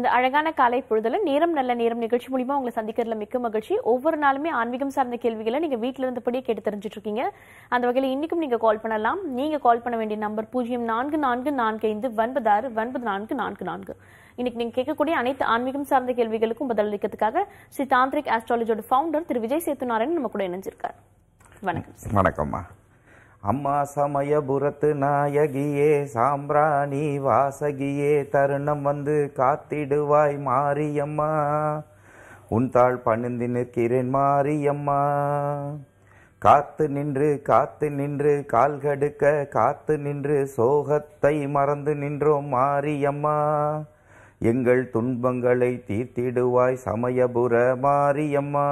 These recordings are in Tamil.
இந்த அழகான காலை பொழுதுல நேரம் நல்ல நேரம் நிகழ்ச்சி மூலியமா உங்களை சந்திக்கிறதுல மிக்க மகிழ்ச்சி ஒவ்வொரு நாளுமே ஆன்மீகம் சார்ந்த கேள்விகளை நீங்க வீட்ல இருந்தபடியே கேட்டு தெரிஞ்சுட்டு இருக்கீங்க அந்த வகையில இன்னைக்கும் நீங்க கால் பண்ணலாம் நீங்க கால் பண்ண வேண்டிய நம்பர் பூஜ்ஜியம் நான்கு நான்கு நான்கு ஐந்து ஒன்பது ஆறு ஒன்பது நான்கு நான்கு நான்கு இன்னைக்கு நீங்க கேட்கக்கூடிய அனைத்து ஆன்மீகம் சார்ந்த கேள்விகளுக்கும் பதிலளிக்கிறதுக்காக ஸ்ரீ தாந்திரிக் ஆஸ்ட்ராலஜியோட ஃபவுண்டர் திரு விஜய் சேத்துநாராயணன் நம்ம கூட இணைஞ்சிருக்கார் வணக்கம் சார். வணக்கம்மா அம்மா சமயபுரத்து நாயகியே சாம்பிராணி வாசகியே தருணம் வந்து காத்திடுவாய் மாரியம்மா உன் தாள் பணிந்து நிற்கிறேன் மாரியம்மா காத்து நின்று காத்து நின்று கால் கடுக்க காத்து நின்று சோகத்தை மறந்து நின்றோம் மாரியம்மா எங்கள் துன்பங்களை தீர்த்திடுவாய் சமயபுர மாரியம்மா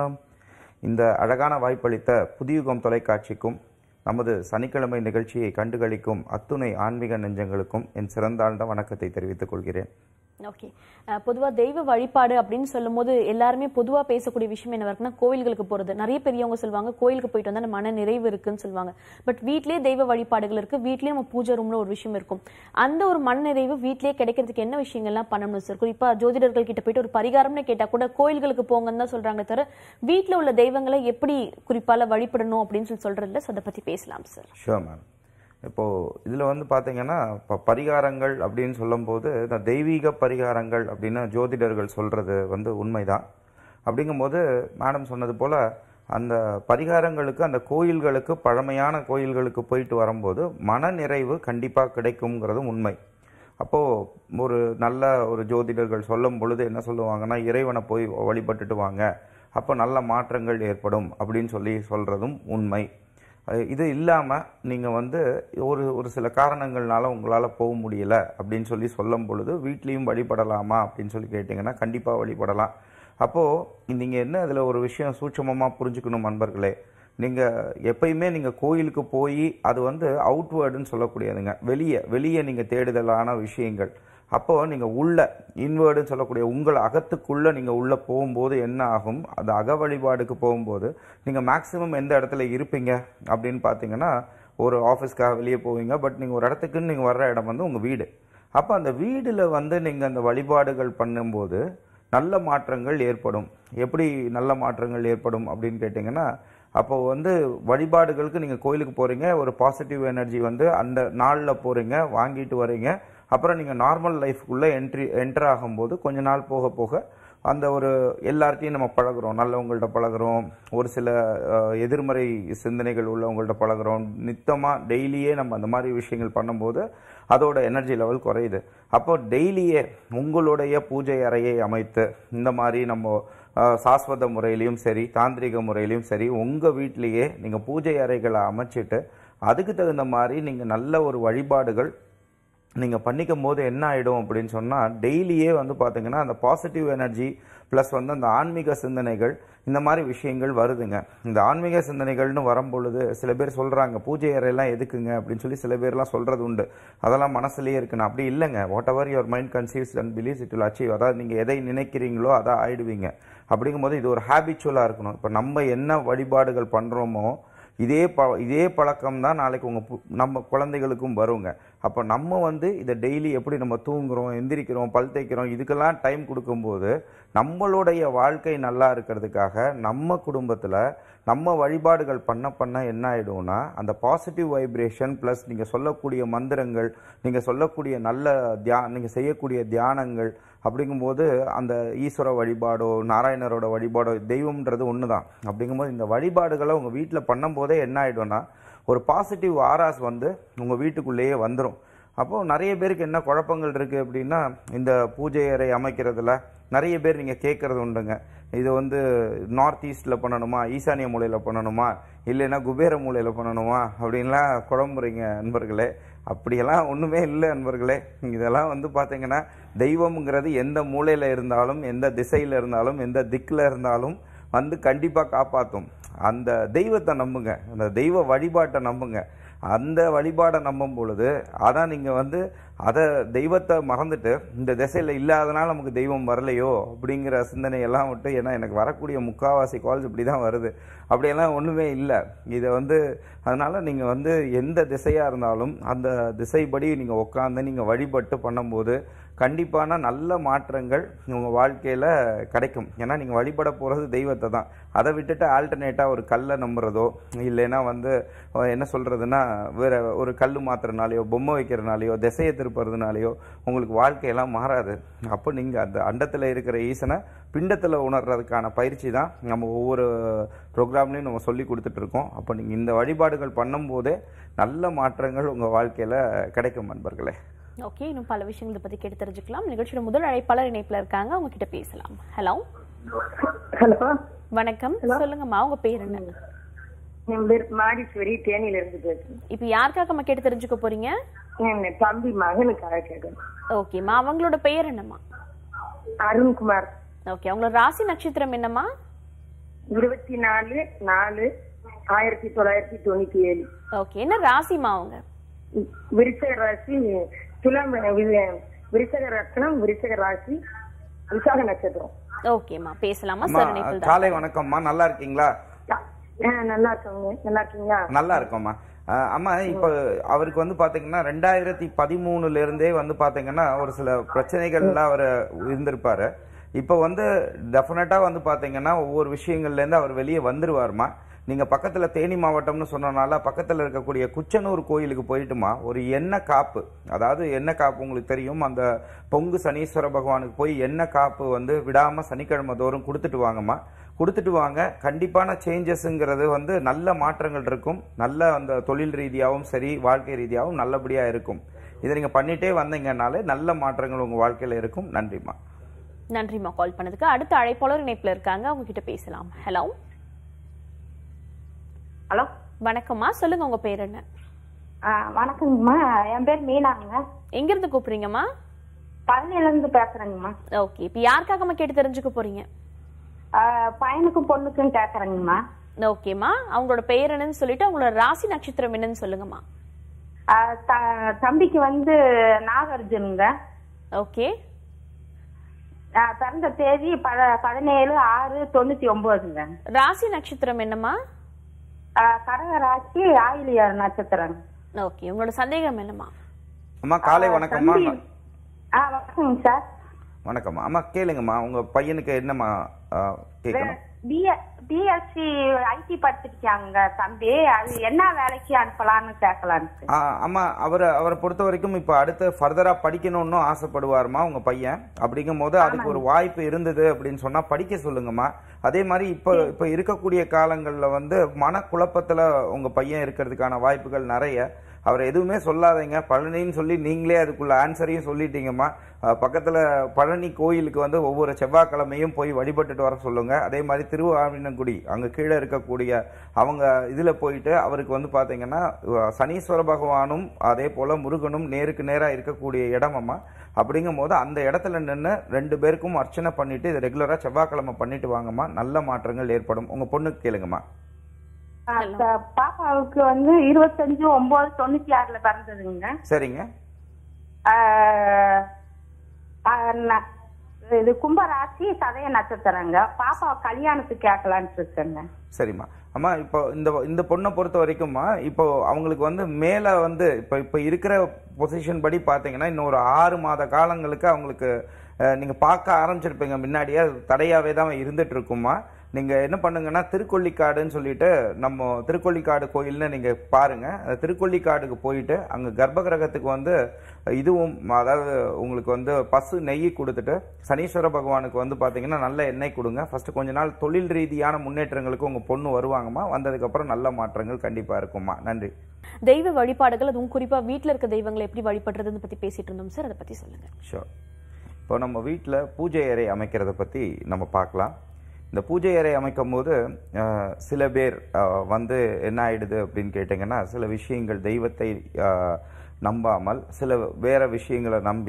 இந்த அழகான வாய்ப்பளித்த புதியுகம் தொலைக்காட்சிக்கும் நமது சனிக்கிழமை நிகழ்ச்சியை கண்டுகளிக்கும் அத்துணை ஆன்மீக நெஞ்சங்களுக்கும் என் சிறந்தாழ்ந்த வணக்கத்தை தெரிவித்துக் கொள்கிறேன் ஓகே அஹ், பொதுவா தெய்வ வழிபாடு அப்படின்னு சொல்லும்போது எல்லாருமே பொதுவா பேசக்கூடிய விஷயம் என்ன இருக்குன்னா கோயில்களுக்கு போறது நிறைய பெரியவங்க சொல்லுவாங்க கோயிலுக்கு போயிட்டு வந்தா மன நிறைவு இருக்குன்னு சொல்லுவாங்க பட் வீட்லயே தெய்வ வழிபாடுகள் இருக்கு வீட்லயே நம்ம பூஜை ரூம்ல ஒரு விஷயம் இருக்கும் அந்த ஒரு மன நிறைவு வீட்லயே கிடைக்கிறதுக்கு என்ன விஷயங்கள்லாம் பண்ணணும் சார் குறிப்பா ஜோதிடர்கள் கிட்ட போயிட்டு ஒரு பரிகாரம்னு கேட்டா கூட கோயில்களுக்கு போங்கன்னு தான் சொல்றாங்க தவிர வீட்ல உள்ள தெய்வங்களை எப்படி குறிப்பால வழிபடணும் அப்படின்னு சொல்லி சொல்றதுல so அதை பத்தி பேசலாம் சார் ஷுவர் மேம் இப்போது இதில் வந்து பார்த்தீங்கன்னா இப்போ பரிகாரங்கள் அப்படின்னு சொல்லும்போது இந்த தெய்வீக பரிகாரங்கள் அப்படின்னு ஜோதிடர்கள் சொல்கிறது வந்து உண்மைதான் அப்படிங்கும்போது மேடம் சொன்னது போல் அந்த பரிகாரங்களுக்கு அந்த கோயில்களுக்கு பழமையான கோயில்களுக்கு போயிட்டு வரும்போது மன நிறைவு கண்டிப்பாக கிடைக்குங்கிறதும் உண்மை அப்போது ஒரு நல்ல ஒரு ஜோதிடர்கள் சொல்லும் பொழுது என்ன சொல்லுவாங்கன்னா இறைவனை போய் வழிபட்டுட்டு வாங்க அப்போ நல்ல மாற்றங்கள் ஏற்படும் அப்படின்னு சொல்லி சொல்கிறதும் உண்மை அது- இது இல்லாமல் நீங்கள் வந்து ஒரு ஒரு சில காரணங்கள்னால உங்களால் போக முடியல அப்படின்னு சொல்லி சொல்லும் பொழுது வீட்லேயும் வழிபடலாமா அப்படின்னு சொல்லி கேட்டிங்கன்னா கண்டிப்பாக வழிபடலாம் அப்போது நீங்கள் என்ன இதில் ஒரு விஷயம் சூட்சமமாக புரிஞ்சுக்கணும் நண்பர்களே நீங்கள் எப்பயுமே நீங்கள் கோயிலுக்கு போய் அது வந்து அவுட்வேர்டுன்னு சொல்லக்கூடியதுங்க வெளியே வெளியே நீங்கள் தேடுதலான விஷயங்கள் அப்போ நீங்கள் உள்ள இன்வேர்டுன்னு சொல்லக்கூடிய உங்கள் அகத்துக்குள்ளே நீங்கள் உள்ளே போகும்போது என்ன ஆகும் அந்த அக வழிபாடுக்கு போகும்போது நீங்கள் மேக்ஸிமம் எந்த இடத்துல இருப்பீங்க அப்படின்னு பார்த்தீங்கன்னா ஒரு ஆஃபீஸ்க்காக வெளியே போவீங்க பட் நீங்கள் ஒரு இடத்துக்குன்னு நீங்கள் வர்ற இடம் வந்து உங்கள் வீடு அப்போ அந்த வீடில் வந்து நீங்கள் அந்த வழிபாடுகள் பண்ணும்போது நல்ல மாற்றங்கள் ஏற்படும் எப்படி நல்ல மாற்றங்கள் ஏற்படும் அப்படின்னு கேட்டிங்கன்னா அப்போ வந்து வழிபாடுகளுக்கு நீங்கள் கோயிலுக்கு போகிறீங்க ஒரு பாசிட்டிவ் எனர்ஜி வந்து அந்த நாளில் போகிறீங்க வாங்கிட்டு வரீங்க அப்புறம் நீங்கள் நார்மல் லைஃப்குள்ளே என்ட்ரி என்டர் ஆகும்போது கொஞ்ச நாள் போக போக அந்த ஒரு எல்லார்ட்டையும் நம்ம பழகுறோம் நல்லவங்கள்ட்ட பழகுறோம் ஒரு சில அஹ், எதிர்மறை சிந்தனைகள் உள்ளவங்கள்ட்ட பழகுறோம் நித்தமாக டெய்லியே நம்ம அந்த மாதிரி விஷயங்கள் பண்ணும்போது அதோட எனர்ஜி லெவல் குறையுது அப்போ டெய்லியே உங்களுடைய பூஜை அறையை அமைத்து இந்த மாதிரி நம்ம அஹ், சாஸ்வத முறையிலையும் சரி தாந்திரிக முறையிலையும் சரி உங்கள் வீட்டிலேயே நீங்கள் பூஜை அறைகளை அமைச்சிட்டு அதுக்கு தகுந்த மாதிரி நீங்கள் நல்ல ஒரு வழிபாடுகள் நீங்கள் பண்ணிக்கும் போது என்ன ஆகிடும் அப்படின்னு சொன்னால் டெய்லியே வந்து பார்த்தீங்கன்னா அந்த பாசிட்டிவ் எனர்ஜி ப்ளஸ் வந்து அந்த ஆன்மீக சிந்தனைகள் இந்த மாதிரி விஷயங்கள் வருதுங்க இந்த ஆன்மீக சிந்தனைகள்னு வரும்பொழுது சில பேர் சொல்கிறாங்க பூஜை அறையெல்லாம் எதுக்குங்க அப்படின்னு சொல்லி சில பேர்லாம் சொல்கிறது உண்டு அதெல்லாம் மனசுலேயே இருக்குன்னு அப்படி இல்லைங்க whatever your mind conceives and believes it will achieve அதாவது நீங்கள் எதை நினைக்கிறீங்களோ அதான் ஆயிடுவீங்க அப்படிங்கும்போது இது ஒரு ஹேபிச்சுவலாக இருக்கணும் இப்போ நம்ம என்ன வழிபாடுகள் பண்ணுறோமோ இதே ப இதே பழக்கம் தான் நாளைக்கு உங்கள் நம்ம குழந்தைகளுக்கும் வருங்க அப்போ நம்ம வந்து இதை டெய்லி எப்படி நம்ம தூங்குறோம் எந்திரிக்கிறோம் பல் தேய்க்கிறோம் இதுக்கெல்லாம் டைம் கொடுக்கும்போது நம்மளுடைய வாழ்க்கை நல்லா இருக்கிறதுக்காக நம்ம குடும்பத்தில் நம்ம வழிபாடுகள் பண்ண பண்ண என்ன ஆகிடும்னா அந்த பாசிட்டிவ் வைப்ரேஷன் ப்ளஸ் நீங்கள் சொல்லக்கூடிய மந்திரங்கள் நீங்கள் சொல்லக்கூடிய நல்ல தியா நீங்கள் செய்யக்கூடிய தியானங்கள் அப்படிங்கும்போது அந்த ஈஸ்வர வழிபாடோ நாராயணரோட வழிபாடோ தெய்வம்ன்றது ஒன்று தான் அப்படிங்கும்போது இந்த வழிபாடுகளை உங்கள் வீட்டில் பண்ணும்போதே என்ன ஆகிடும்னா ஒரு பாசிட்டிவ் ஆராஸ் வந்து உங்கள் வீட்டுக்குள்ளேயே வந்துடும் அப்போது நிறைய பேருக்கு என்ன குழப்பங்கள் இருக்குது அப்படின்னா இந்த பூஜை அறை அமைக்கிறதுல நிறைய பேர் நீங்கள் கேட்குறது உண்டுங்க இது வந்து நார்த் ஈஸ்டில் பண்ணணுமா ஈசானிய மூலையில் பண்ணணுமா இல்லைன்னா குபேர மூலையில் பண்ணணுமா அப்படின்லாம் குழம்புறீங்க நண்பர்களே அப்படியெல்லாம் ஒன்றுமே இல்லை நண்பர்களே இதெல்லாம் வந்து பார்த்தீங்கன்னா தெய்வம்ங்கிறது எந்த மூலையில் இருந்தாலும் எந்த திசையில் இருந்தாலும் எந்த திக்கில் இருந்தாலும் வந்து கண்டிப்பாக காப்பாற்றும் அந்த தெய்வத்தை நம்புங்க அந்த தெய்வ வழிபாட்டை நம்புங்க அந்த வழிபாடை நம்பும் பொழுது அதான் நீங்கள் வந்து அதை தெய்வத்தை மறந்துட்டு இந்த திசையில் இல்லாதனால நமக்கு தெய்வம் வரலையோ அப்படிங்கிற சிந்தனையெல்லாம் விட்டு ஏன்னா எனக்கு வரக்கூடிய முக்காவாசி கால்ஸ் இப்படி தான் வருது அப்படியெல்லாம் ஒன்றுமே இல்லை இதை வந்து அதனால் நீங்கள் வந்து எந்த திசையாக இருந்தாலும் அந்த திசைப்படி நீங்கள் உட்காந்து நீங்கள் வழிபட்டு பண்ணும்போது கண்டிப்பான நல்ல மாற்றங்கள் உங்கள் வாழ்க்கையில் கிடைக்கும் ஏன்னா நீங்கள் வழிபட போகிறது தெய்வத்தை தான் அதை விட்டுட்டு ஆல்டர்னேட்டாக ஒரு கல்லை நம்புறதோ இல்லைன்னா வந்து அஹ், என்ன சொல்கிறதுனா வேற ஒரு கல் மாத்துறதுனாலையோ பொம்மை வைக்கிறதுனாலையோ திசையை திருப்புறதுனாலையோ உங்களுக்கு வாழ்க்கையெல்லாம் மாறாது அப்போ நீங்கள் அந்த அண்டத்தில் இருக்கிற ஈசனை பிண்டத்தில் உணர்றதுக்கான பயிற்சி தான் நம்ம ஒவ்வொரு ப்ரோக்ராம்லையும் நம்ம சொல்லி கொடுத்துட்ருக்கோம் அப்போ நீங்கள் இந்த வழிபாடுகள் பண்ணும்போதே நல்ல மாற்றங்கள் உங்கள் வாழ்க்கையில் கிடைக்கும் நண்பர்களே ஓகே இன்னும் பல விஷயங்களை இதை பத்தி கேட்டு தெரிஞ்சுக்கலாம் நிகழ்ச்சியோட முதல் அழைப்பாளர் இணைப்புல இருக்காங்க அவங்க கிட்ட பேசலாம் ஹலோ ஹலோ வணக்கம் சொல்லுங்கம்மா உங்க பேர் என்ன என் பேர் மாடீஸ்வரி தேனியில இருந்து பேசுறேன் இப்போ யாருக்காக அம்மா கேட்டு தெரிஞ்சுக்க போறீங்க என் தம்பி மகனுக்காக கேட்கணும் ஓகேம்மா அவங்களோட பெயர் என்னம்மா அருண்குமார் ஓகே அவங்களோட ராசி நட்சத்திரம் என்னம்மா இருபத்தி நாலு நாலு ஆயிரத்தி தொள்ளாயிரத்தி தொண்ணூத்தி ஏழு ஓகே என்ன ராசிமா அவங்க விருச்சக ராசி துலாம் வி- விருச்சக ரத்னம் விருச்சக ராசி விசாக நட்சத்திரம் ஓகேம்மா பேசலாமா அம்மா சார் இணைப்பில் தான் காலை வணக்கம்மா நல்லா இருக்கீங்களா ஆ, நல்லா இருக்கோங்க நல்லா இருக்கீங்களா நல்லா இருக்கோம்மா அஹ் அம்மா இப்போ அவருக்கு வந்து பாத்தீங்கன்னா ரெண்டாயிரத்தி பதிமூணுல இருந்தே வந்து பாத்தீங்கன்னா ஒரு சில பிரச்சனைகள்லாம் அவர் இருந்திருப்பாரு இப்போ வந்து டெஃபினட்டா வந்து பாத்தீங்கன்னா ஒவ்வொரு விஷயங்கள்ல இருந்து அவர் வெளியே வந்துருவாருமா நீங்க பக்கத்துல தேனி மாவட்டம்னு சொன்னனால பக்கத்துல இருக்கக்கூடிய குச்சனூர் கோயிலுக்கு போயிட்டுமா ஒரு எண்ணெய் காப்பு அதாவது எண்ணெய் காப்பு உங்களுக்கு தெரியும் அந்த பொங்கு சனீஸ்வர பகவானுக்கு போய் எண்ணெய் காப்பு வந்து விடாம சனிக்கிழமை தோறும் கொடுத்துட்டு வாங்கம்மா கொடுத்துட்டு வாங்க கண்டிப்பான சேஞ்சஸ்ங்கிறது வந்து நல்ல மாற்றங்கள் இருக்கும் நல்ல அந்த தொழில் ரீதியாகவும் சரி வாழ்க்கை ரீதியாகவும் நல்லபடியா இருக்கும் இதை நீங்க பண்ணிட்டே வந்தீங்கன்னாலே நல்ல மாற்றங்கள் உங்க வாழ்க்கையில இருக்கும் நன்றிம்மா நன்றிம்மா கால் பண்ணதுக்கு அடுத்த அழைப்பாளர் இணைப்புல இருக்காங்க அவங்க கிட்ட பேசலாம் ஹலோ ஹலோ வணக்கம்மா சொல்லுங்க உங்க பேர் என்ன ஆ, வணக்கங்கம்மா என் பேர் மீனாங்க எங்க இருந்து கூப்பிடுறீங்கம்மா பழனியில இருந்து பேசுறேங்கம்மா ஓகே இப்போ யாருக்காகம்மா கேட்டு தெரிஞ்சுக்க போறீங்க ஆ, பையனுக்கும் பொண்ணுக்கும் கேக்குறேங்கம்மா ஓகேம்மா அவங்களோட பெயர் என்னன்னு சொல்லிட்டு அவங்களோட ராசி நட்சத்திரம் என்னன்னு சொல்லுங்கம்மா ஆ, த- தம்பிக்கு வந்து நாகார்ஜுனுங்க ஓகே ஆ, பிறந்த தேதி பத பதினேழு ஆறு தொண்ணூத்தி ஒன்பதுங்க ராசி நட்சத்திரம் என்னம்மா ஆ, கடக ராசி ஆயிலியார் நட்சத்திரம் ஓகே உங்களோட சந்தேகம் என்னம்மா அம்மா காலை வணக்கம்மா தம்பி ஆ வணக்கங்க சார் வணக்கம்மா அம்மா கேளுங்கம்மா உங்க பையனுக்கு என்னம்மா ஆ, கேட்கணும் பிஎஸ்சி ஐடி படிச்சிருக்காங்க தம்பி அது என்ன வேலைக்கு அனுப்பலாம்னு கேட்கலான்னு ஆ, அம்மா அவரை அவரை பொறுத்த வரைக்கும் இப்போ அடுத்து ஃபர்தரா படிக்கணும்னு ஆசைப்படுவாருமா உங்க பையன் அப்படிங்கும் போது அதுக்கு ஒரு வாய்ப்பு இருந்தது அப்படின்னு சொன்னா படிக்க சொல்லுங்கம்மா அதே மாதிரி இப்போ இப்போ இருக்கக்கூடிய காலங்களில் வந்து மனக்குழப்பத்துல உங்க பையன் இருக்கிறதுக்கான வாய்ப்புகள் நிறைய அவர் எதுவுமே சொல்லாதீங்க பழனின்னு சொல்லி நீங்களே அதுக்குள்ள ஆன்சரையும் சொல்லிட்டீங்கம்மா அஹ், பக்கத்துல பழனி கோயிலுக்கு வந்து ஒவ்வொரு செவ்வாய்க்கிழமையும் போய் வழிபட்டுட்டு வர சொல்லுங்க அதே மாதிரி திருவாவினங்குடி அங்க கீழே இருக்கக்கூடிய அவங்க இதுல போயிட்டு அவருக்கு வந்து பாத்தீங்கன்னா அஹ், சனீஸ்வர பகவானும் அதே போல முருகனும் நேருக்கு நேரா இருக்கக்கூடிய இடமம்மா அப்படிங்கும் போது அந்த இடத்துல நின்று ரெண்டு பேருக்கும் அர்ச்சனை பண்ணிட்டு இதை ரெகுலரா செவ்வாய்க்கிழமை பண்ணிட்டு வாங்கம்மா நல்ல மாற்றங்கள் ஏற்படும் உங்க பொண்ணுக்கு கேளுங்கம்மா ஆ, த- பாப்பாவுக்கு வந்து இருபத்தஞ்சு ஒன்பது தொண்ணூத்தி ஆறுல பிறந்ததுங்க சரிங்க ஆ, ஆ, ந- இது கும்பராசி சதய நட்சத்திரங்க பாப்பா கல்யாணத்துக்கு கேட்கலான்னு இருக்கேங்க சரிம்மா அம்மா இப்போ இந்த இந்த பொண்ணை பொறுத்த வரைக்கும்மா இப்போ அவங்களுக்கு வந்து மேலே வந்து இப்போ இப்போ இருக்கிற பொசிஷன் படி பார்த்தீங்கன்னா இன்னும் ஒரு ஆறு மாத காலங்களுக்கு அவங்களுக்கு அஹ், நீங்க பார்க்க ஆரம்பிச்சிருப்பீங்க முன்னாடியே அது தடையாவே தான் இருந்துட்டு இருக்குமா நீங்க என்ன பண்ணுங்கன்னா திருக்கொள்ளிக்காடுன்னு சொல்லிட்டு நம்ம திருக்கொள்ளிக்காடு கோயில்னு நீங்க பாருங்க அந்த திருக்கொள்ளிக்காடுக்கு போயிட்டு அங்க கர்ப்ப கிரகத்துக்கு வந்து இதுவும் அதாவது உங்களுக்கு வந்து பசு நெய் கொடுத்துட்டு சனீஸ்வர பகவானுக்கு வந்து பாத்தீங்கன்னா நல்ல எண்ணெய் கொடுங்க ஃபர்ஸ்ட் கொஞ்ச நாள் தொழில் ரீதியான முன்னேற்றங்களுக்கு உங்க பொண்ணு வருவாங்கம்மா வந்ததுக்கு அப்புறம் நல்ல மாற்றங்கள் கண்டிப்பா இருக்கும்மா நன்றி தெய்வ வழிபாடுகள் அதுவும் குறிப்பா வீட்ல இருக்க தெய்வங்களை எப்படி வழிபடுறதுன்னு பத்தி பேசிட்டு இருந்தோம் சார் அதை பத்தி சொல்லுங்க ஷோர் இப்போ நம்ம வீட்டில் பூஜை அறை அமைக்கிறத பற்றி நம்ம பார்க்கலாம் இந்த பூஜை அறை அமைக்கும் போது அஹ், சில பேர் அஹ், வந்து என்ன ஆயிடுது அப்படின்னு கேட்டிங்கன்னா சில விஷயங்கள் தெய்வத்தை அஹ், நம்பாமல் சில வேற விஷயங்களை நம்பி இப்போ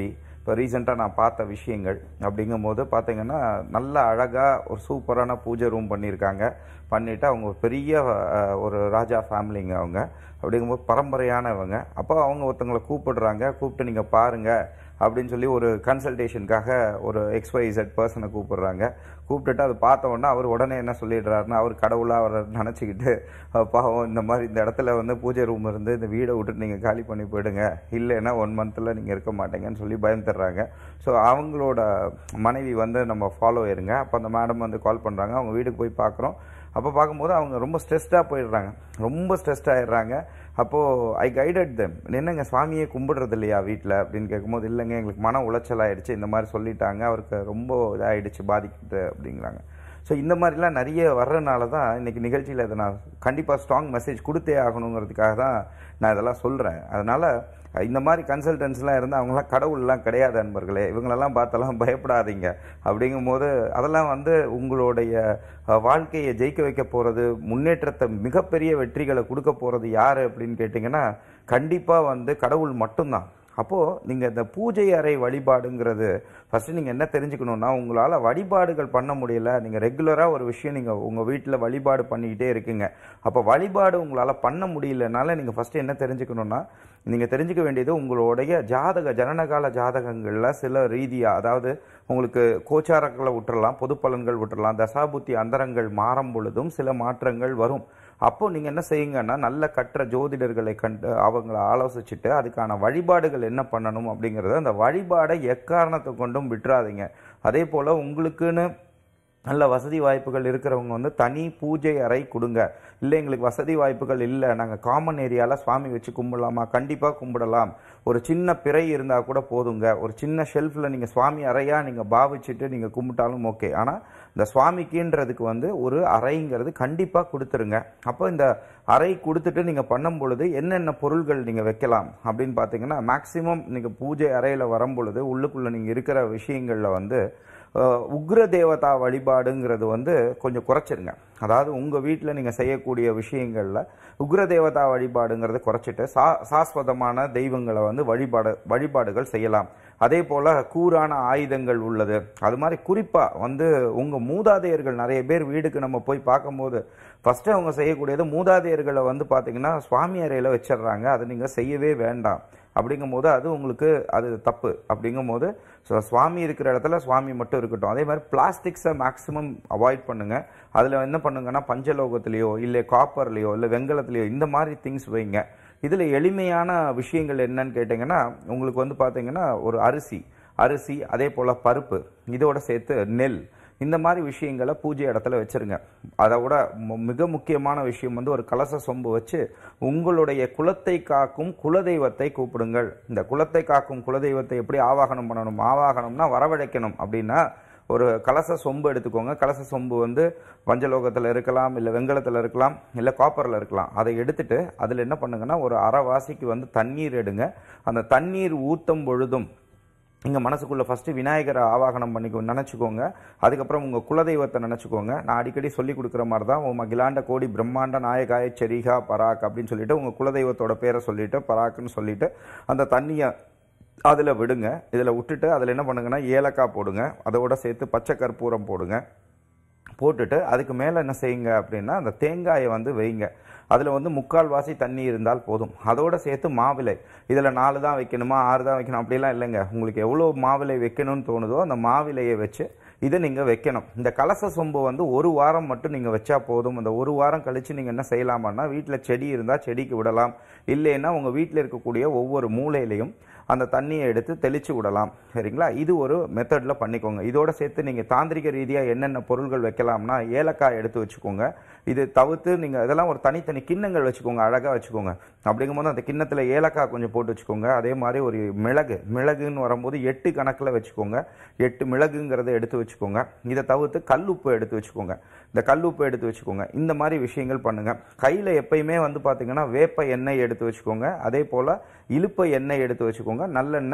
இப்போ ரீசெண்டாக நான் பார்த்த விஷயங்கள் அப்படிங்கும்போது பார்த்தீங்கன்னா நல்ல அழகாக ஒரு சூப்பரான பூஜை ரூம் பண்ணியிருக்காங்க பண்ணிவிட்டு அவங்க ஒரு பெரிய அஹ், ஒரு ராஜா ஃபேமிலிங்க அவங்க அப்படிங்கும்போது பரம்பரையானவங்க அப்போ அவங்க ஒருத்தவங்களை கூப்பிடுறாங்க கூப்பிட்டு நீங்கள் பாருங்கள் அப்படின்னு சொல்லி ஒரு கன்சல்டேஷனுக்காக ஒரு எக்ஸ்ஒய்செட் பர்சனை கூப்பிடுறாங்க கூப்பிட்டுட்டு அதை பார்த்த உடனே அவர் உடனே என்ன சொல்லிடுறாருன்னா அவர் கடவுளாக அவரை நினச்சிக்கிட்டு பாவம் இந்த மாதிரி இந்த இடத்துல வந்து பூஜை ரூம் இருந்து இந்த வீடை விட்டுட்டு நீங்கள் காலி பண்ணி போயிடுங்க இல்லைன்னா ஒன் மந்தில் நீங்கள் இருக்க மாட்டீங்கன்னு சொல்லி பயந்துடுறாங்க ஸோ அவங்களோட மனைவி வந்து நம்ம ஃபாலோ இருங்க அப்போ அந்த மேடம் வந்து கால் பண்ணுறாங்க அவங்க வீட்டுக்கு போய் பார்க்குறோம் அப்போ பார்க்கும்போது அவங்க ரொம்ப ஸ்ட்ரெஸ்டாக போயிடுறாங்க ரொம்ப ஸ்ட்ரெஸ்ட் ஆயிடுறாங்க அப்போது ஐ கைடட் தெம் என்னங்க சுவாமியை கும்பிடுறது இல்லையா வீட்டில் அப்படின்னு கேட்கும்போது இல்லைங்க எங்களுக்கு மன உளைச்சல் ஆயிடுச்சு இந்த மாதிரி சொல்லிட்டாங்க அவருக்கு ரொம்ப இதாகிடுச்சு பாதிக்குது அப்படிங்கிறாங்க ஸோ இந்த மாதிரிலாம் நிறைய வர்றதுனால தான் இன்னைக்கு நிகழ்ச்சியில் இதை நான் கண்டிப்பாக ஸ்ட்ராங் மெசேஜ் கொடுத்தே ஆகணுங்கிறதுக்காக தான் நான் இதெல்லாம் சொல்கிறேன் அதனால் இந்த மாதிரி கன்சல்டன்ஸ்லாம் இருந்து அவங்களாம் கடவுள்லாம் கிடையாது அன்பர்களே இவங்களெல்லாம் பார்த்தெல்லாம் பயப்படாதீங்க அப்படிங்கும்போது அதெல்லாம் வந்து உங்களுடைய அஹ், வாழ்க்கையை ஜெயிக்க வைக்க போகிறது முன்னேற்றத்தை மிகப்பெரிய வெற்றிகளை கொடுக்க போகிறது யார் அப்படின்னு கேட்டிங்கன்னா கண்டிப்பாக வந்து கடவுள் மட்டும்தான் அப்போது நீங்கள் இந்த பூஜை அறை வழிபாடுங்கிறது ஃபஸ்ட்டு நீங்கள் என்ன தெரிஞ்சுக்கணுன்னா உங்களால் வழிபாடுகள் பண்ண முடியல நீங்கள் ரெகுலராக ஒரு விஷயம் நீங்கள் உங்கள் வீட்டில் வழிபாடு பண்ணிக்கிட்டே இருக்கீங்க அப்போ வழிபாடு உங்களால் பண்ண முடியலனால நீங்கள் ஃபஸ்ட்டு என்ன தெரிஞ்சுக்கணுன்னா நீங்கள் தெரிஞ்சுக்க வேண்டியது உங்களுடைய ஜாதக ஜனனகால ஜாதகங்களில் சில ரீதியாக அதாவது உங்களுக்கு கோச்சாரங்களை விட்டுறலாம் பொது பலன்கள் விட்டுறலாம் தசாபுத்தி அந்தரங்கள் மாறும் பொழுதும் சில மாற்றங்கள் வரும் அப்போ நீங்கள் என்ன செய்யுங்கன்னா நல்ல கற்ற ஜோதிடர்களை கண்டு அவங்கள ஆலோசிச்சுட்டு அதுக்கான வழிபாடுகள் என்ன பண்ணணும் அப்படிங்கிறத அந்த வழிபாடை எக்காரணத்தை கொண்டும் விட்டுறாதீங்க அதே போல் உங்களுக்குன்னு நல்ல வசதி வாய்ப்புகள் இருக்கிறவங்க வந்து தனி பூஜை அறை கொடுங்க இல்லை எங்களுக்கு வசதி வாய்ப்புகள் இல்லை நாங்கள் காமன் ஏரியாவில் சுவாமி வச்சு கும்பிடலாமா கண்டிப்பாக கும்பிடலாம் ஒரு சின்ன பிறை இருந்தால் கூட போதுங்க ஒரு சின்ன ஷெல்ஃபில் நீங்கள் சுவாமி அறையாக நீங்கள் பாவிச்சுட்டு நீங்கள் கும்பிட்டாலும் ஓகே ஆனால் இந்த சுவாமிக்குன்றதுக்கு வந்து ஒரு அறைங்கிறது கண்டிப்பாக கொடுத்துருங்க அப்போ இந்த அறை கொடுத்துட்டு நீங்கள் பண்ணும் பொழுது என்னென்ன பொருள்கள் நீங்கள் வைக்கலாம் அப்படின்னு பார்த்தீங்கன்னா மேக்ஸிமம் நீங்கள் பூஜை அறையில் வரும் பொழுது உள்ளுக்குள்ளே நீங்கள் இருக்கிற விஷயங்களில் வந்து அஹ், உக்ர தேவதா வழிபாடுங்கிறது வந்து கொஞ்சம் குறைச்சிருங்க அதாவது உங்கள் வீட்டில் நீங்கள் செய்யக்கூடிய விஷயங்களில் உக்ர தேவதா வழிபாடுங்கிறத குறைச்சிட்டு சா சாஸ்வதமான தெய்வங்களை வந்து வழிபாடு வழிபாடுகள் செய்யலாம் அதே போல் கூரான ஆயுதங்கள் உள்ளது அது மாதிரி குறிப்பாக வந்து உங்கள் மூதாதையர்கள் நிறைய பேர் வீடுக்கு நம்ம போய் பார்க்கும்போது ஃபஸ்ட்டு அவங்க செய்யக்கூடியது மூதாதையர்களை வந்து பார்த்தீங்கன்னா சுவாமி அறையில் வச்சிடுறாங்க அதை நீங்கள் செய்யவே வேண்டாம் அப்படிங்கும்போது அது உங்களுக்கு அது தப்பு அப்படிங்கும்போது ஸோ சுவாமி இருக்கிற இடத்துல சுவாமி மட்டும் இருக்கட்டும் அதே மாதிரி பிளாஸ்டிக்ஸை மேக்ஸிமம் அவாய்ட் பண்ணுங்க அதில் என்ன பண்ணுங்கன்னா பஞ்சலோகத்திலேயோ இல்லை காப்பர்லேயோ இல்லை வெங்கலத்திலேயோ இந்த மாதிரி திங்ஸ் வைங்க இதில் எளிமையான விஷயங்கள் என்னன்னு கேட்டிங்கன்னா உங்களுக்கு வந்து பார்த்தீங்கன்னா ஒரு அரிசி அரிசி அதே போல் பருப்பு இதோட சேர்த்து நெல் இந்த மாதிரி விஷயங்களை பூஜை இடத்துல வச்சிருங்க அதை விட மு- மிக முக்கியமான விஷயம் வந்து ஒரு கலச சொம்பு வச்சு உங்களுடைய குலத்தை காக்கும் குலதெய்வத்தை கூப்பிடுங்கள் இந்த குலத்தை காக்கும் குலதெய்வத்தை எப்படி ஆவாகனம் பண்ணணும் ஆவாகனம்னா வரவழைக்கணும் அப்படின்னா ஒரு கலச சொம்பு எடுத்துக்கோங்க கலச சொம்பு வந்து பஞ்சலோகத்தில் இருக்கலாம் இல்லை வெங்கலத்தில் இருக்கலாம் இல்லை காப்பரில் இருக்கலாம் அதை எடுத்துட்டு அதில் என்ன பண்ணுங்கன்னா ஒரு அரைவாசிக்கு வந்து தண்ணீர் எடுங்க அந்த தண்ணீர் ஊற்றும் பொழுதும் நீங்கள் மனசுக்குள்ளே ஃபஸ்ட்டு விநாயகரை ஆவாகனம் பண்ணிக்கோ நினச்சிக்கோங்க அதுக்கப்புறம் உங்கள் குலதெய்வத்தை நினச்சிக்கோங்க நான் அடிக்கடி சொல்லி கொடுக்குற மாதிரி தான் உங்கள் மகிலாண்ட கோடி பிரம்மாண்ட நாயகாய செரிகா பராக் அப்படின்னு சொல்லிட்டு உங்கள் குலதெய்வத்தோட பேரை சொல்லிட்டு பராக்குன்னு சொல்லிட்டு அந்த தண்ணியை அதில் விடுங்க இதில் விட்டுட்டு அதில் என்ன பண்ணுங்கன்னா ஏலக்காய் போடுங்க அதோட சேர்த்து பச்சை கற்பூரம் போடுங்க போட்டுட்டு அதுக்கு மேலே என்ன செய்யுங்க அப்படின்னா அந்த தேங்காயை வந்து வைங்க அதில் வந்து முக்கால் வாசி தண்ணி இருந்தால் போதும் அதோட சேர்த்து மாவிலை இதில் நாலு தான் வைக்கணுமா ஆறு தான் வைக்கணும் அப்படிலாம் இல்லைங்க உங்களுக்கு எவ்வளோ மாவிலை வைக்கணும்னு தோணுதோ அந்த மாவிலையை வச்சு இதை நீங்கள் வைக்கணும் இந்த கலச சொம்பு வந்து ஒரு வாரம் மட்டும் நீங்கள் வச்சா போதும் அந்த ஒரு வாரம் கழித்து நீங்கள் என்ன செய்யலாமான்னா வீட்டில் செடி இருந்தால் செடிக்கு விடலாம் இல்லைன்னா உங்கள் வீட்டில் இருக்கக்கூடிய ஒவ்வொரு மூலையிலையும் அந்த தண்ணியை எடுத்து தெளிச்சு விடலாம் சரிங்களா இது ஒரு மெத்தடில் பண்ணிக்கோங்க இதோட சேர்த்து நீங்கள் தாந்திரிக ரீதியாக என்னென்ன பொருள்கள் வைக்கலாம்னா ஏலக்காய் எடுத்து வச்சுக்கோங்க இது தவிர்த்து நீங்கள் இதெல்லாம் ஒரு தனித்தனி கிண்ணங்கள் வச்சுக்கோங்க அழகாக வச்சுக்கோங்க அப்படிங்கும்போது அந்த கிண்ணத்தில் ஏலக்காய் கொஞ்சம் போட்டு வச்சுக்கோங்க அதே மாதிரி ஒரு மிளகு மிளகுன்னு வரும்போது எட்டு கணக்கில் வச்சுக்கோங்க எட்டு மிளகுங்கிறத எடுத்து வச்சுக்கோங்க இதை தவிர்த்து கல்லுப்பு எடுத்து வச்சுக்கோங்க இந்த கல்லுப்பு எடுத்து வச்சுக்கோங்க இந்த மாதிரி விஷயங்கள் பண்ணுங்க கையில் எப்பயுமே வந்து பார்த்தீங்கன்னா வேப்ப எண்ணெய் எடுத்து வச்சுக்கோங்க அதே போல் இழுப்ப எண்ணெய் எடுத்து வச்சுக்கோங்க நல்லெண்ணெய்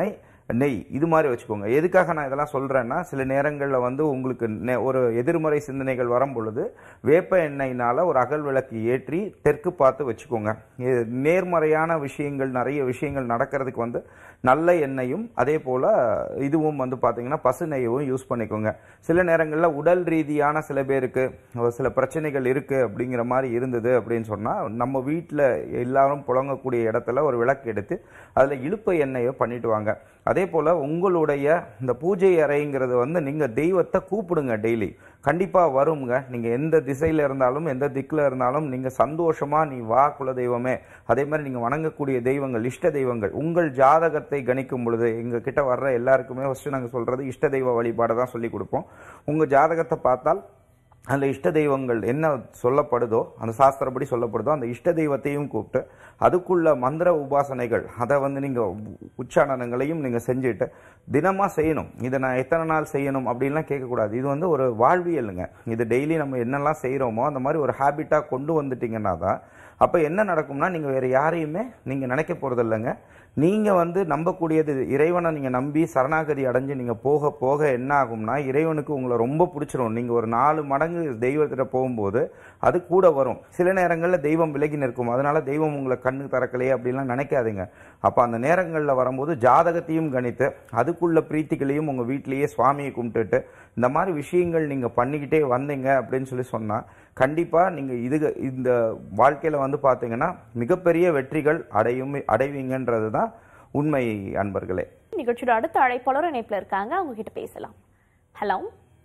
நெய் இது மாதிரி வச்சுக்கோங்க எதுக்காக நான் இதெல்லாம் சொல்கிறேன்னா சில நேரங்களில் வந்து உங்களுக்கு நெ- ஒரு எதிர்மறை சிந்தனைகள் வரும் பொழுது வேப்ப எண்ணெயினால் ஒரு அகல் விளக்கு ஏற்றி தெற்கு பார்த்து வச்சுக்கோங்க இது நேர்மறையான விஷயங்கள் நிறைய விஷயங்கள் நடக்கிறதுக்கு வந்து நல்ல எண்ணெயும் அதே போல் இதுவும் வந்து பார்த்தீங்கன்னா பசு நெய்யவும் யூஸ் பண்ணிக்கோங்க சில நேரங்களில் உடல் ரீதியான சில பேருக்கு ஒரு சில பிரச்சனைகள் இருக்குது அப்படிங்கிற மாதிரி இருந்தது அப்படின்னு சொன்னால் நம்ம வீட்டில் எல்லாரும் புழங்கக்கூடிய இடத்துல ஒரு விளக்கு எடுத்து அதில் இழுப்பு எண்ணெயை பண்ணிட்டு வாங்க அதே போல் உங்களுடைய இந்த பூஜை அறைங்கிறது வந்து நீங்கள் தெய்வத்தை கூப்பிடுங்க டெய்லி கண்டிப்பாக வருங்க நீங்கள் எந்த திசையில் இருந்தாலும் எந்த திக்கில் இருந்தாலும் நீங்கள் சந்தோஷமாக நீ வா குல தெய்வமே அதே மாதிரி நீங்கள் வணங்கக்கூடிய தெய்வங்கள் இஷ்ட தெய்வங்கள் உங்கள் ஜாதகத்தை கணிக்கும் பொழுது எங்கள் கிட்ட வர்ற எல்லாருக்குமே ஃபஸ்ட்டு நாங்கள் சொல்கிறது இஷ்ட தெய்வ வழிபாடை தான் சொல்லி கொடுப்போம் உங்கள் ஜாதகத்தை பார்த்தால் அந்த இஷ்ட தெய்வங்கள் என்ன சொல்லப்படுதோ அந்த சாஸ்திரப்படி சொல்லப்படுதோ அந்த இஷ்ட தெய்வத்தையும் கூப்பிட்டு அதுக்குள்ள மந்திர உபாசனைகள் அதை வந்து நீங்கள் உச்சாரணங்களையும் நீங்கள் செஞ்சுட்டு தினமாக செய்யணும் இதை நான் எத்தனை நாள் செய்யணும் அப்படின்லாம் கேட்கக்கூடாது இது வந்து ஒரு வாழ்வியலுங்க இது டெய்லி நம்ம என்னெல்லாம் செய்கிறோமோ அந்த மாதிரி ஒரு ஹேபிட்டாக கொண்டு வந்துட்டீங்கன்னா தான் அப்போ என்ன நடக்கும்னா நீங்கள் வேறு யாரையுமே நீங்கள் நினைக்க போகிறது இல்லைங்க நீங்கள் வந்து நம்பக்கூடியது இறைவனை நீங்கள் நம்பி சரணாகதி அடைஞ்சு நீங்கள் போக போக என்ன ஆகும்னா இறைவனுக்கு உங்களை ரொம்ப பிடிச்சிரும் நீங்கள் ஒரு நாலு மடங்கு தெய்வத்திட்ட போகும்போது அது கூட வரும் சில நேரங்களில் தெய்வம் விலகி நிற்கும் அதனால தெய்வம் உங்களை கண்ணு திறக்கலையே அப்படின்லாம் நினைக்காதீங்க அப்போ அந்த நேரங்களில் வரும்போது ஜாதகத்தையும் கணித்து அதுக்குள்ள பிரீத்திகளையும் உங்கள் வீட்டிலேயே சுவாமியை கும்பிட்டுட்டு இந்த மாதிரி விஷயங்கள் நீங்கள் பண்ணிக்கிட்டே வந்தீங்க அப்படின்னு சொல்லி சொன்னால் கண்டிப்பாக நீங்கள் இது இந்த வாழ்க்கையில் வந்து பார்த்தீங்கன்னா மிகப்பெரிய வெற்றிகள் அடையும் அடைவீங்கன்றது தான் உண்மை அன்பர்களே நிகழ்ச்சியோட அடுத்த அழைப்பாளர் இணைப்புல இருக்காங்க அவங்க கிட்ட பேசலாம் ஹலோ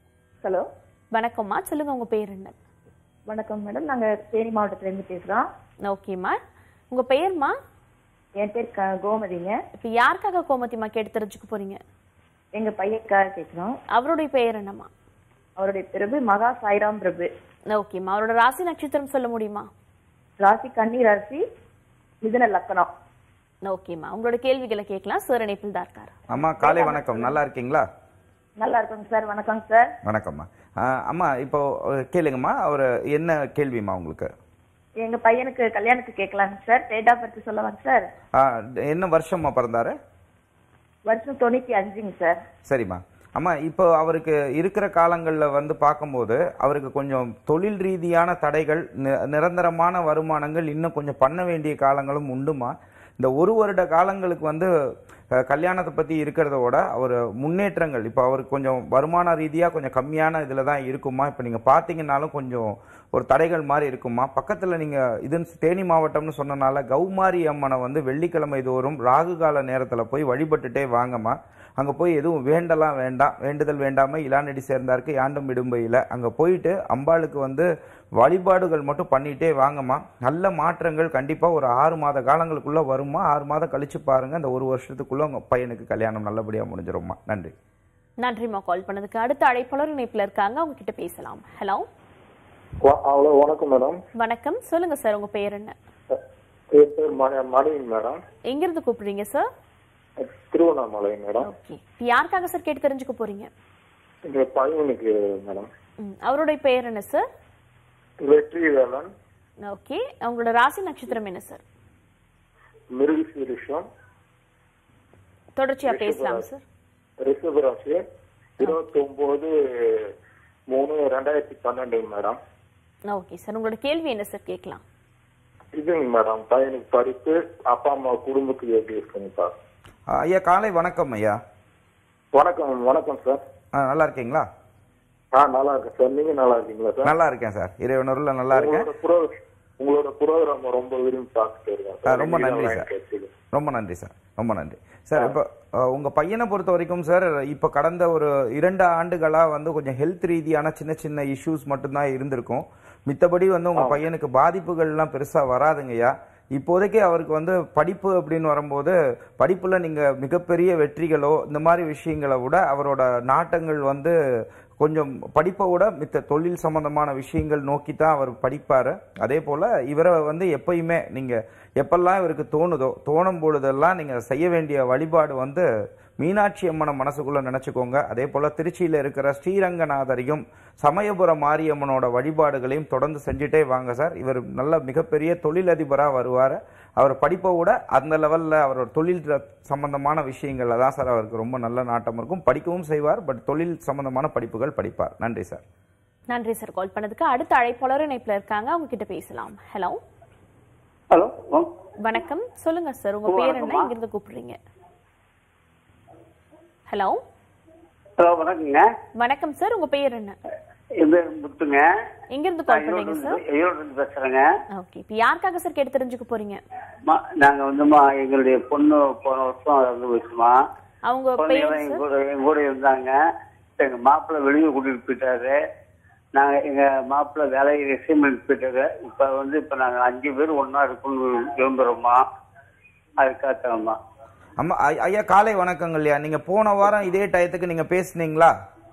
ஹலோ வணக்கம்மா சொல்லுங்க உங்க பேர் என்ன வணக்கம் மேடம் நாங்க தேனி மாவட்டத்துல இருந்து பேசுறோம் ஓகேம்மா உங்க பெயர்மா என் பேர் க- கோமதிங்க இப்ப யாருக்காக கோமதிமா கேட்டு தெரிஞ்சுக்க போறீங்க எங்க பையனுக்காக கேட்கிறோம் அவருடைய பெயர் என்னம்மா அவருடைய பிரபு மகா சாய்ராம் பிரபு ஓகேம்மா அவரோட ராசி நட்சத்திரம் சொல்ல முடியுமா ராசி கன்னி ராசி மிதுன லக்கணம் ஓகேம்மா உங்களோட கேள்விகளை கேட்கலாம் சார் இணைப்பில் தான் இருக்காரு அம்மா காலை வணக்கம் நல்லா இருக்கீங்களா நல்லா இருக்குங்க சார் வணக்கம் சார் வணக்கம்மா ஆ, அம்மா இப்போ அஹ், கேளுங்கம்மா அவர் என்ன கேள்விம்மா உங்களுக்கு எங்க பையனுக்கு கல்யாணத்துக்கு கேட்கலாங்க சார் டேட் ஆஃப் பர்த் சொல்லவாங்க சார் ஆ, என்ன வருஷம்மா பிறந்தாரு வருஷம் தொண்ணூத்தி அஞ்சுங்க சார் சரிம்மா அம்மா இப்போ அவருக்கு இருக்கிற காலங்களில் வந்து பார்க்கும்போது அவருக்கு கொஞ்சம் தொழில் ரீதியான தடைகள் நி- நிரந்தரமான வருமானங்கள் இன்னும் கொஞ்சம் பண்ண வேண்டிய காலங்களும் உண்டுமா இந்த ஒரு வருட காலங்களுக்கு வந்து அஹ், கல்யாணத்தை பற்றி இருக்கிறத விட அவர் முன்னேற்றங்கள் இப்போ அவருக்கு கொஞ்சம் வருமான ரீதியாக கொஞ்சம் கம்மியான இதில் தான் இருக்குமா இப்போ நீங்கள் பார்த்தீங்கன்னாலும் கொஞ்சம் ஒரு தடைகள் மாதிரி இருக்குமா பக்கத்தில் நீங்கள் இது தேனி மாவட்டம்னு சொன்னனால கௌமாரி அம்மனை வந்து வெள்ளிக்கிழமை தோறும் ராகு கால நேரத்தில் போய் வழிபட்டுட்டே வாங்கம்மா அங்கே போய் எதுவும் வேண்டலாம் வேண்டாம் வேண்டுதல் வேண்டாமல் இளாநடி சேர்ந்தாருக்கு யாண்டும் இடும்பையில் அங்கே போயிட்டு அம்பாளுக்கு வந்து வழிபாடுகள் மட்டும் பண்ணிகிட்டே வாங்கம்மா நல்ல மாற்றங்கள் கண்டிப்பாக ஒரு ஆறு மாத காலங்களுக்குள்ளே வருமா ஆறு மாதம் கழிச்சு பாருங்கள் அந்த ஒரு வருஷத்துக்குள்ளே உங்கள் பையனுக்கு கல்யாணம் நல்லபடியாக முடிஞ்சிரும்மா நன்றி நன்றிம்மா கால் பண்ணதுக்கு அடுத்த அழைப்பாளர் இணைப்புல இருக்காங்க அவங்க கிட்ட பேசலாம் ஹலோ ஹலோ வணக்கம் மேடம் வணக்கம் சொல்லுங்க சார் உங்க பெயர் என்ன என் பேர் மணி மணிவன் மேடம் எங்க இருந்து கூப்பிடுறீங்க சார் திருவண்ணாமலை மேடம் ஓகே யாருக்காக சார் கேட்டு தெரிஞ்சுக்க போறீங்க எங்க பையனுக்கு மேடம் ம், அவருடைய பெயர் என்ன சார் வெற்றி வேலன் ஓகே அவங்களோட ராசி நட்சத்திரம் என்ன சார் மிருகசீரிஷம் தொடர்ச்சியா பேசலாம் சார் ரிஷபராசி இருபத்தி ஒன்பது மூணு ரெண்டாயிரத்தி பன்னெண்டு மேடம் ஓகே சார் உங்களோட கேள்வி என்ன சார் கேட்கலாம் இதுங்க மேடம் பையனுக்கு படிப்பு அப்பா அம்மா குடும்பத்துக்கு எப்படி இருக்குங்க சார் ஆ, ஐயா காலை வணக்கம் ஐயா வணக்கம் வணக்கம் சார் ஆ, நல்லா இருக்கீங்களா ஆ நல்லா இருக்கேன் சார் நீங்க நல்லா இருக்கீங்களா சார் நல்லா இருக்கேன் சார் இறைவனூரில் நல்லா இருக்கேன் உங்களோட ப்ரோ உங்களோட ப்ரோக்ராம் ரொம்ப விரும்பி பார்த்துட்டு இருக்கேன் ஆ, சார் ரொம்ப நன்றி நீங்க தான் சார். கேட்டீங்க. ரொம்ப நன்றி சார் ரொம்ப நன்றி சார் இப்போ அஹ், உங்க பையனை பொறுத்த வரைக்கும் சார் இப்போ கடந்த ஒரு இரண்டு ஆண்டுகளா வந்து கொஞ்சம் ஹெல்த் ரீதியான சின்ன சின்ன இஷ்யூஸ் மட்டும்தான் இருந்திருக்கும் மித்தபடி வந்து உங்க பையனுக்கு பாதிப்புகள்லாம் பெருசா வராதுங்கய்யா இப்போதைக்கு அவருக்கு வந்து படிப்பு அப்படின்னு வரும்போது படிப்புல நீங்க மிகப்பெரிய வெற்றிகளோ இந்த மாதிரி விஷயங்களை விட அவரோட நாட்டங்கள் வந்து கொஞ்சம் படிப்பை விட மித்த தொழில் சம்பந்தமான விஷயங்கள் நோக்கி தான் அவர் படிப்பார் அதே போல் இவரை வந்து எப்பயுமே நீங்கள் எப்பெல்லாம் இவருக்கு தோணுதோ தோணும் பொழுதெல்லாம் நீங்கள் செய்ய வேண்டிய வழிபாடு வந்து மீனாட்சி அம்மனை மனசுக்குள்ளே நினச்சிக்கோங்க அதே போல் திருச்சியில் இருக்கிற ஸ்ரீரங்கநாதரையும் சமயபுர மாரியம்மனோட வழிபாடுகளையும் தொடர்ந்து செஞ்சுட்டே வாங்க சார் இவர் நல்ல மிகப்பெரிய தொழிலதிபராக வருவார் அவர் படிப்பை விட அந்த லெவலில் அவரோட தொழில் ர- சம்பந்தமான விஷயங்கள்ல தான் சார் அவருக்கு ரொம்ப நல்ல நாட்டம் இருக்கும் படிக்கவும் செய்வார் பட் தொழில் சம்பந்தமான படிப்புகள் படிப்பார் நன்றி சார் நன்றி சார் கால் பண்ணதுக்கு அடுத்த அழைப்பாளர் இணைப்புல இருக்காங்க அவங்க கிட்ட பேசலாம் ஹலோ ஹலோ வணக்கம் சொல்லுங்க சார் உங்க பேர் என்ன வணக்கம்மா. இங்க இருந்து கூப்பிடுறீங்க ஹலோ ஹலோ வணக்கங்க வணக்கம் சார் உங்க பேர் என்ன என் பேர் முத்துங்க எங்க இருந்து நான் கால் பண்றீங்க சார் ஈரோடு இருந்து பேசுறேங்க ஓகே இப்போ யாருக்காக சார் கேட்டு தெரிஞ்சுக்க போறீங்க மா- நாங்க வந்துமா எங்களுடைய பொண்ணு போன வருஷம் இறந்து போச்சுமா அவங்க பேர் குழந்தைங்க எங்க சார் கூட எங்க கூட இருந்தாங்க இப்ப எங்க மாப்பிள்ளை வெளியே கூட்டிட்டு போயிட்டாரு நாங்க எங்க மாப்பிள்ளை வேலையை ரிசைன் பண்ணிட்டு போயிட்டாரு இப்ப வந்து இப்ப நாங்க அஞ்சு பேர் ஒண்ணா இருக்கணும்னு விரும்புறோமா அதுக்காகத்தாம்மா அம்மா ஐ- ஐயா காலை வணக்கங்கள் ஐயா நீங்க போன வாரம் இதே டயத்துக்கு நீங்க பேசுனீங்களா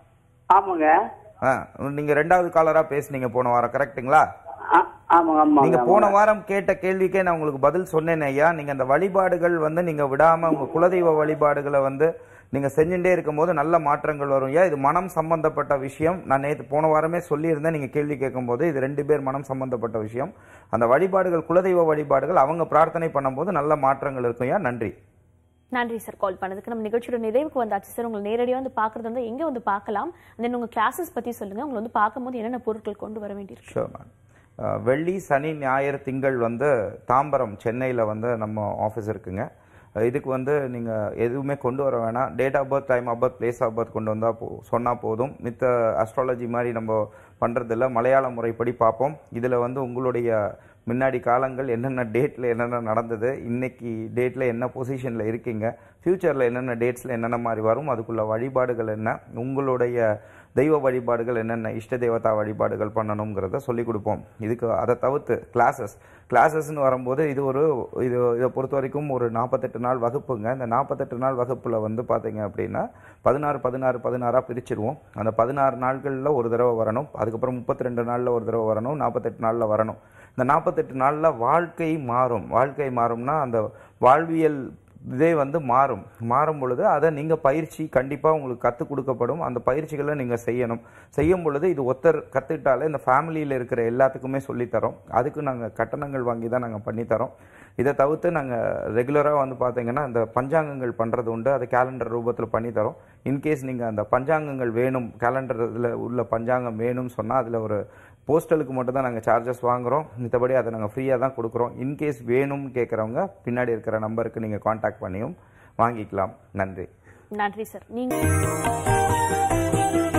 ஆமாங்க ஆ, நீங்க ரெண்டாவது காலரா பேசுனீங்க போன வாரம் கரெக்ட்டுங்களா ஆ- ஆமாங்க ஆமாங்க நீங்க போன ஆமாங்க. வாரம் கேட்ட கேள்விக்கே நான் உங்களுக்கு பதில் சொன்னேன் ஐயா நீங்க அந்த வழிபாடுகள் வந்து நீங்க விடாம உங்க குலதெய்வ வழிபாடுகளை வந்து நீங்க செஞ்சுட்டே இருக்கும்போது நல்ல மாற்றங்கள் வரும் ஐயா இது மனம் சம்பந்தப்பட்ட விஷயம் நான் நேற்று போன வாரமே சொல்லியிருந்தேன் நீங்க கேள்வி கேட்கும்போது இது ரெண்டு பேர் மனம் சம்பந்தப்பட்ட விஷயம் அந்த வழிபாடுகள் குலதெய்வ வழிபாடுகள் அவங்க பிரார்த்தனை பண்ணும்போது நல்ல மாற்றங்கள் இருக்கும் ஐயா நன்றி நன்றி சார் கால் பண்ணதுக்கு நம்ம நிகழ்ச்சியோட நிறைவுக்கு வந்தாச்சு சார் உங்களை நேரடியாக வந்து பார்க்கறது வந்து எங்க வந்து பார்க்கலாம் தென் உங்க கிளாஸஸ் பத்தி சொல்லுங்க உங்களை வந்து பார்க்கும்போது என்னென்ன பொருட்கள் கொண்டு வர வேண்டியிருக்கு ஷோர் மேம் அஹ், வெள்ளி சனி ஞாயிறு திங்கள் வந்து தாம்பரம் சென்னையில் வந்து நம்ம ஆஃபீஸ் இருக்குங்க அஹ், இதுக்கு வந்து நீங்கள் எதுவுமே கொண்டு வர வேணாம் date of birth time of birth place of birth கொண்டு வந்தால் போ சொன்னால் போதும் மித்த அஸ்ட்ராலஜி மாதிரி நம்ம பண்ணுறதில்ல மலையாள முறைப்படி பார்ப்போம் இதில் வந்து உங்களுடைய முன்னாடி காலங்கள் என்னென்ன டேட்டில் என்னென்ன நடந்தது இன்னைக்கு டேட்டில் என்ன பொசிஷனில் இருக்கீங்க ஃப்யூச்சரில் என்னென்ன டேட்ஸில் என்னென்ன மாதிரி வரும் அதுக்குள்ள வழிபாடுகள் என்ன உங்களுடைய தெய்வ வழிபாடுகள் என்னென்ன இஷ்ட தேவதா வழிபாடுகள் பண்ணணுங்கிறத சொல்லிக் கொடுப்போம் இதுக்கு அதை தவிர்த்து கிளாஸஸ் கிளாஸஸ்னு வரும்போது இது ஒரு இது இதை பொறுத்த வரைக்கும் ஒரு நாற்பத்தெட்டு நாள் வகுப்புங்க இந்த நாற்பத்தெட்டு நாள் வகுப்பில் வந்து பார்த்தீங்க அப்படின்னா பதினாறு பதினாறு பதினாறாக பிரிச்சிருவோம் அந்த பதினாறு நாட்களில் ஒரு தடவை வரணும் அதுக்கப்புறம் முப்பத்தி ரெண்டு நாளில் ஒரு தடவை வரணும் நாற்பத்தெட்டு நாளில் வரணும் இந்த நாற்பத்தெட்டு நாளில் வாழ்க்கை மாறும் வாழ்க்கை மாறும்னா அந்த வாழ்வியல் இதே வந்து மாறும் மாறும் பொழுது அதை நீங்கள் பயிற்சி கண்டிப்பாக உங்களுக்கு கற்றுக் கொடுக்கப்படும் அந்த பயிற்சிகளை நீங்கள் செய்யணும் செய்யும் பொழுது இது ஒருத்தர் கற்றுக்கிட்டாலே இந்த ஃபேமிலியில் இருக்கிற எல்லாத்துக்குமே சொல்லித்தரோம் அதுக்கு நாங்கள் கட்டணங்கள் வாங்கி தான் நாங்கள் பண்ணித்தரோம் இதை தவிர்த்து நாங்கள் ரெகுலராக வந்து பார்த்தீங்கன்னா இந்த பஞ்சாங்கங்கள் பண்ணுறது உண்டு அதை கேலண்டர் ரூபத்தில் பண்ணித்தரோம் இன்கேஸ் நீங்கள் அந்த பஞ்சாங்கங்கள் வேணும் கேலண்டர் இதில் உள்ள பஞ்சாங்கம் வேணும்னு சொன்னால் அதில் ஒரு போஸ்டலுக்கு மட்டும் தான் நாங்கள் சார்ஜஸ் வாங்குறோம் மித்தபடி அதை நாங்கள் ஃப்ரீயாக தான் கொடுக்குறோம் இன்கேஸ் வேணும்னு கேட்குறவங்க பின்னாடி இருக்கிற நம்பருக்கு நீங்கள் காண்டாக்ட் பண்ணியும் வாங்கிக்கலாம் நன்றி நன்றி சார் நீங்க